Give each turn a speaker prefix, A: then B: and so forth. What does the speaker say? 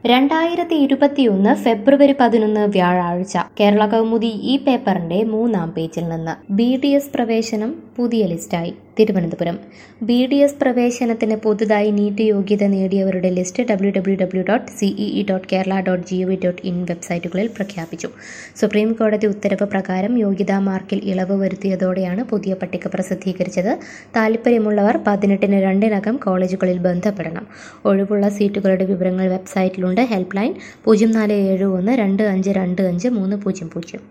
A: രണ്ടായിരത്തി ഇരുപത്തിയൊന്ന് ഫെബ്രുവരി പതിനൊന്ന് വ്യാഴാഴ്ച കേരള കൗമുദി ഈ പേപ്പറിന്റെ മൂന്നാം പേജിൽ നിന്ന് ബി ഡി എസ് പ്രവേശനം പുതിയ ലിസ്റ്റായി തിരുവനന്തപുരം ബി ഡി എസ് പ്രവേശനത്തിന് പുതുതായി നീറ്റ് യോഗ്യത നേടിയവരുടെ list W W W dot CEE dot Kerala dot G O V dot in വെബ്സൈറ്റുകളിൽ പ്രഖ്യാപിച്ചു സുപ്രീം കോടതി ഉത്തരവ് പ്രകാരം യോഗ്യതാ മാർക്കിൽ ഇളവ് വരുത്തിയതോടെയാണ് പുതിയ പട്ടിക പ്രസിദ്ധീകരിച്ചത് താൽപ്പര്യമുള്ളവർ പതിനെട്ടിന് രണ്ടിനകം കോളേജുകളിൽ ബന്ധപ്പെടണം ഒഴിവുള്ള സീറ്റുകളുടെ വിവരങ്ങൾ വെബ്സൈറ്റിലുണ്ട് ഹെൽപ്പ് ലൈൻ പൂജ്യം നാല് ഏഴ് ഒന്ന് രണ്ട് അഞ്ച് രണ്ട് അഞ്ച് മൂന്ന് പൂജ്യം പൂജ്യം